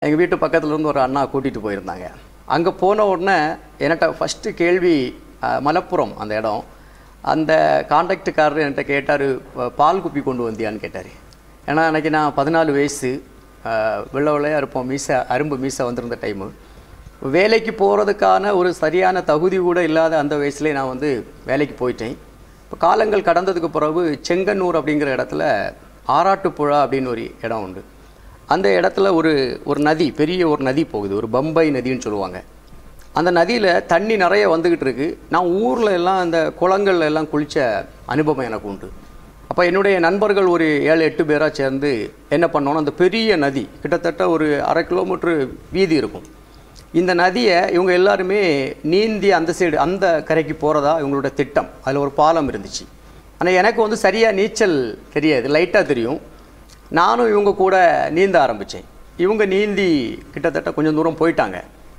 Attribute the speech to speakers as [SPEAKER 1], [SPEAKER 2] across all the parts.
[SPEAKER 1] எங்கள் வீட்டு பக்கத்துல இருந்து ஒரு அண்ணா கூட்டிகிட்டு போயிருந்தாங்க அங்கே போன உடனே என்கிட்ட ஃபஸ்ட்டு கேள்வி அஹ், மலப்புரம் அந்த இடம் அந்த கான்ட்ராக்டுக்காரர் என்கிட்ட கேட்டார் பால் குப்பி கொண்டு வந்தியான்னு கேட்டார் ஏன்னா அன்றைக்கி நான் பதினாலு வயசு அஹ், வெள்ளை வெள்ளையாக இருப்போம் மீசை அரும்பு மீசை வந்திருந்த டைமு வேலைக்கு போகிறதுக்கான ஒரு சரியான தகுதி கூட இல்லாத அந்த வயசுலேயே நான் வந்து வேலைக்கு போயிட்டேன் இப்போ காலங்கள் கடந்ததுக்கு பிறகு செங்கன்னூர் அப்படிங்கிற இடத்துல ஆராட்டுப்புழா அப்படின்னு ஒரு இடம் உண்டு அந்த இடத்துல ஒரு ஒரு நதி பெரிய ஒரு நதி போகுது ஒரு பம்பை நதின்னு சொல்லுவாங்க அந்த நதியில் தண்ணி நிறைய வந்துக்கிட்டு இருக்கு நான் ஊரில் எல்லாம் அந்த குளங்கள்ல எல்லாம் குளித்த அனுபவம் எனக்கு உண்டு அப்போ என்னுடைய நண்பர்கள் ஒரு ஏழு எட்டு பேராக சேர்ந்து என்ன பண்ணோன்னா அந்த பெரிய நதி கிட்டத்தட்ட ஒரு அரை கிலோமீட்டர் வீதி இருக்கும் இந்த நதியை இவங்க எல்லாருமே நீந்தி அந்த சைடு அந்த கரைக்கு போகிறதா இவங்களோட திட்டம் அதில் ஒரு பாலம் இருந்துச்சு ஆனால் எனக்கு வந்து சரியாக நீச்சல் தெரியாது லைட்டாக தெரியும் நானும் இவங்க கூட நீந்த ஆரம்பித்தேன் இவங்க நீந்தி கிட்டத்தட்ட கொஞ்சம் தூரம் போயிட்டாங்க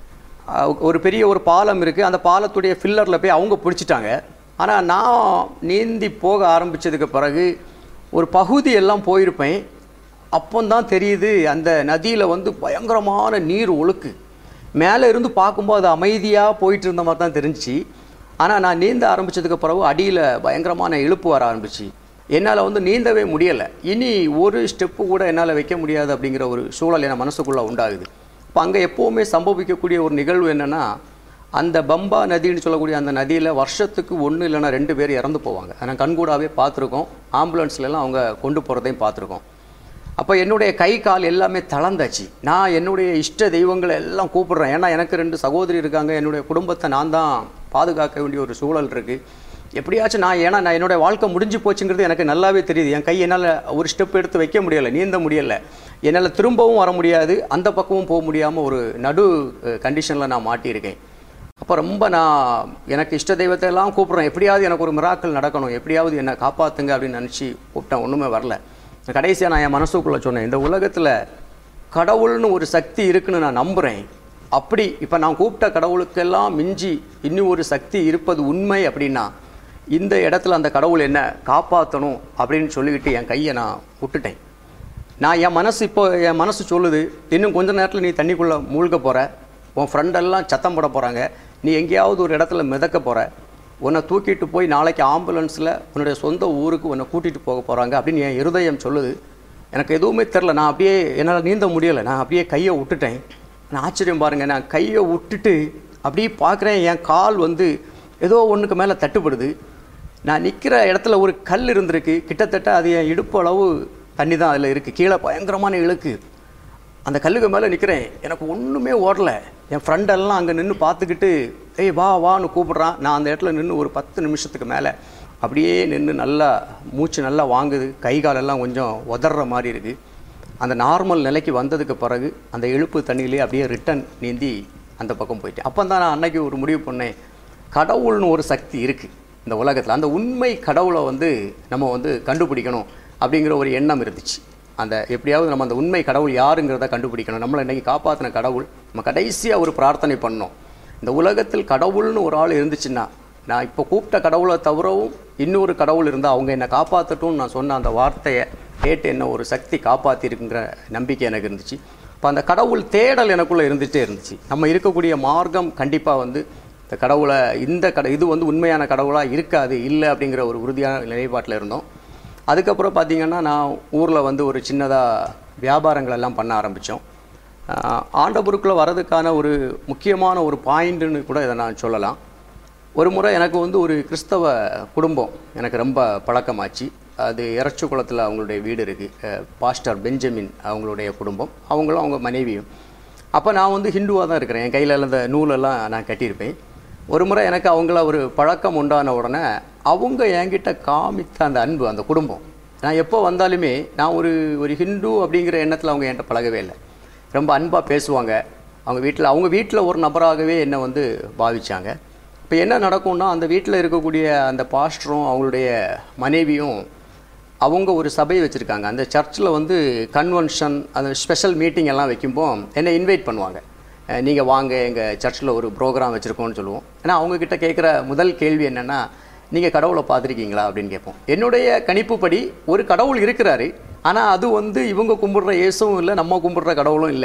[SPEAKER 1] அஹ் ஒரு பெரிய ஒரு பாலம் இருக்குது அந்த பாலத்துடைய ஃபில்லரில் போய் அவங்க பிடிச்சிட்டாங்க ஆனால் நான் நீந்தி போக ஆரம்பித்ததுக்கு பிறகு ஒரு பகுதி எல்லாம் போயிருப்பேன் அப்போந்தான் தெரியுது அந்த நதியில் வந்து பயங்கரமான நீர் ஒழுக்கு மேலே இருந்து பார்க்கும்போது அது அமைதியாக போயிட்டு இருந்த மாதிரி தான் தெரிஞ்சுச்சு ஆனால் நான் நீந்த ஆரம்பித்ததுக்கு பிறகு அடியில் பயங்கரமான இழுப்பு வர ஆரம்பிச்சு என்னால் வந்து நீந்தவே முடியலை இனி ஒரு ஸ்டெப்பு கூட என்னால் வைக்க முடியாது அப்படிங்கிற ஒரு சூழல் என் மனசுக்குள்ளே உண்டாகுது இப்போ அங்கே எப்போவுமே சம்பவிக்கக்கூடிய ஒரு நிகழ்வு என்னென்னா அந்த பம்பா நதின்னு சொல்லக்கூடிய அந்த நதியில் வருஷத்துக்கு ஒன்று இல்லைன்னா ரெண்டு பேர் இறந்து போவாங்க நான் கண்கூடாவே பார்த்துருக்கோம் ஆம்புலன்ஸ்லலாம் அவங்க கொண்டு போகிறதையும் பார்த்துருக்கோம் அப்போ என்னுடைய கை கால் எல்லாமே தளர்ந்தாச்சு நான் என்னுடைய இஷ்ட தெய்வங்களை எல்லாம் கூப்பிடுறேன் ஏன்னா எனக்கு ரெண்டு சகோதரி இருக்காங்க என்னுடைய குடும்பத்தை நான் தான் பாதுகாக்க வேண்டிய ஒரு சூழல் இருக்குது எப்படியாச்சும் நான் ஏன்னா நான் என்னோட வாழ்க்கை முடிஞ்சு போச்சுங்கிறது எனக்கு நல்லாவே தெரியுது என் கை என்னால் ஒரு ஸ்டெப் எடுத்து வைக்க முடியலை நீந்த முடியலை என்னால் திரும்பவும் வர முடியாது அந்த பக்கமும் போக முடியாமல் ஒரு நடு கண்டிஷனில் நான் மாட்டியிருக்கேன் அப்போ ரொம்ப நான் எனக்கு இஷ்ட தெய்வத்தை எல்லாம் கூப்பிட்றேன் எப்படியாவது எனக்கு ஒரு மிராக்கள் நடக்கணும் எப்படியாவது என்னை காப்பாற்றுங்க அப்படின்னு நினச்சி கூப்பிட்டேன் ஒன்றுமே வரல கடைசியாக நான் என் மனசுக்குள்ளே சொன்னேன் இந்த உலகத்தில் கடவுள்னு ஒரு சக்தி இருக்குன்னு நான் நம்புகிறேன் அப்படி இப்போ நான் கூப்பிட்ட கடவுளுக்கெல்லாம் மிஞ்சி இன்னும் ஒரு சக்தி இருப்பது உண்மை அப்படின்னா இந்த இடத்துல அந்த கடவுள் என்ன காப்பாற்றணும் அப்படின்னு சொல்லிக்கிட்டு என் கையை நான் விட்டுட்டேன் நான் என் மனசு இப்போ என் மனசு சொல்லுது இன்னும் கொஞ்ச நேரத்தில் நீ தண்ணிக்குள்ளே மூழ்க போகிற உன் ஃப்ரெண்டெல்லாம் சத்தம் போட போகிறாங்க நீ எங்கேயாவது ஒரு இடத்துல மிதக்க போகிற உன்னை தூக்கிட்டு போய் நாளைக்கு ஆம்புலன்ஸில் உன்னுடைய சொந்த ஊருக்கு உன்னை கூட்டிகிட்டு போக போகிறாங்க அப்படின்னு என் இருதயம் சொல்லுது எனக்கு எதுவுமே தெரில நான் அப்படியே என்னால் நீந்த முடியலை நான் அப்படியே கையை விட்டுட்டேன் நான் ஆச்சரியம் பாருங்கள் நான் கையை விட்டுட்டு அப்படியே பார்க்குறேன் என் கால் வந்து ஏதோ ஒன்றுக்கு மேலே தட்டுப்படுது நான் நிற்கிற இடத்துல ஒரு கல் இருந்திருக்கு கிட்டத்தட்ட அது என் இடுப்பு அளவு தண்ணி தான் அதில் இருக்குது கீழே பயங்கரமான இழுக்கு அந்த கல்லுக்கு மேலே நிற்கிறேன் எனக்கு ஒன்றுமே ஓடல என் ஃப்ரெண்டெல்லாம் அங்கே நின்று பார்த்துக்கிட்டு ஏய் வா வான்னு கூப்பிட்றான் நான் அந்த இடத்துல நின்று ஒரு பத்து நிமிஷத்துக்கு மேலே அப்படியே நின்று நல்லா மூச்சு நல்லா வாங்குது கை காலெல்லாம் கொஞ்சம் உதற மாதிரி இருக்குது அந்த நார்மல் நிலைக்கு வந்ததுக்கு பிறகு அந்த இழுப்பு தண்ணியிலே அப்படியே ரிட்டன் நீந்தி அந்த பக்கம் போயிட்டேன் அப்போ தான் நான் அன்னைக்கு ஒரு முடிவு பண்ணேன் கடவுள்னு ஒரு சக்தி இருக்குது இந்த உலகத்தில் அந்த உண்மை கடவுளை வந்து நம்ம வந்து கண்டுபிடிக்கணும் அப்படிங்கிற ஒரு எண்ணம் இருந்துச்சு அந்த எப்படியாவது நம்ம அந்த உண்மை கடவுள் யாருங்கிறத கண்டுபிடிக்கணும் நம்மளை இன்னைக்கு காப்பாற்றின கடவுள் நம்ம கடைசியாக ஒரு பிரார்த்தனை பண்ணோம் இந்த உலகத்தில் கடவுள்னு ஒரு ஆள் இருந்துச்சுன்னா நான் இப்போ கூப்பிட்ட கடவுளை தவிரவும் இன்னொரு கடவுள் இருந்தால் அவங்க என்னை காப்பாற்றட்டும்னு நான் சொன்ன அந்த வார்த்தையை கேட்டு என்ன ஒரு சக்தி காப்பாற்றிருக்குங்கிற நம்பிக்கை எனக்கு இருந்துச்சு இப்போ அந்த கடவுள் தேடல் எனக்குள்ளே இருந்துகிட்டே இருந்துச்சு நம்ம இருக்கக்கூடிய மார்க்கம் கண்டிப்பாக வந்து இந்த கடவுளை இந்த கட இது வந்து உண்மையான கடவுளாக இருக்காது இல்லை அப்படிங்கிற ஒரு உறுதியான நிலைப்பாட்டில் இருந்தோம் அதுக்கப்புறம் பார்த்திங்கன்னா நான் ஊரில் வந்து ஒரு சின்னதாக வியாபாரங்கள் எல்லாம் பண்ண ஆரம்பித்தோம் ஆண்டபுருக்குள்ளே வரதுக்கான ஒரு முக்கியமான ஒரு பாயிண்ட்டுன்னு கூட இதை நான் சொல்லலாம் ஒரு முறை எனக்கு வந்து ஒரு கிறிஸ்தவ குடும்பம் எனக்கு ரொம்ப பழக்கமாச்சு அது இறச்சு குளத்தில் அவங்களுடைய வீடு இருக்குது பாஸ்டர் பெஞ்சமின் அவங்களுடைய குடும்பம் அவங்களும் அவங்க மனைவியும் அப்போ நான் வந்து ஹிந்துவாக தான் இருக்கிறேன் என் கையில் அந்த நூலெல்லாம் நான் கட்டியிருப்பேன் ஒரு முறை எனக்கு அவங்கள ஒரு பழக்கம் உண்டான உடனே அவங்க என்கிட்ட காமித்த அந்த அன்பு அந்த குடும்பம் நான் எப்போ வந்தாலுமே நான் ஒரு ஒரு ஹிந்து அப்படிங்கிற எண்ணத்தில் அவங்க என்கிட்ட பழகவே இல்லை ரொம்ப அன்பாக பேசுவாங்க அவங்க வீட்டில் அவங்க வீட்டில் ஒரு நபராகவே என்னை வந்து பாவிச்சாங்க இப்போ என்ன நடக்கும்னா அந்த வீட்டில் இருக்கக்கூடிய அந்த பாஸ்டரும் அவங்களுடைய மனைவியும் அவங்க ஒரு சபை வச்சுருக்காங்க அந்த சர்ச்சில் வந்து கன்வென்ஷன் அந்த ஸ்பெஷல் மீட்டிங் எல்லாம் வைக்கும்போ என்னை இன்வைட் பண்ணுவாங்க நீங்கள் வாங்க எங்கள் சர்ச்சில் ஒரு ப்ரோக்ராம் வச்சுருக்கோம்னு சொல்லுவோம் ஏன்னா அவங்கக்கிட்ட கேட்குற முதல் கேள்வி என்னென்னா நீங்கள் கடவுளை பார்த்துருக்கீங்களா அப்படின்னு கேட்போம் என்னுடைய கணிப்புப்படி ஒரு கடவுள் இருக்கிறாரு ஆனால் அது வந்து இவங்க கும்பிடுற இயேசுவும் இல்லை நம்ம கும்பிடுற கடவுளும் இல்லை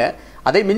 [SPEAKER 1] அதை மிஞ்சி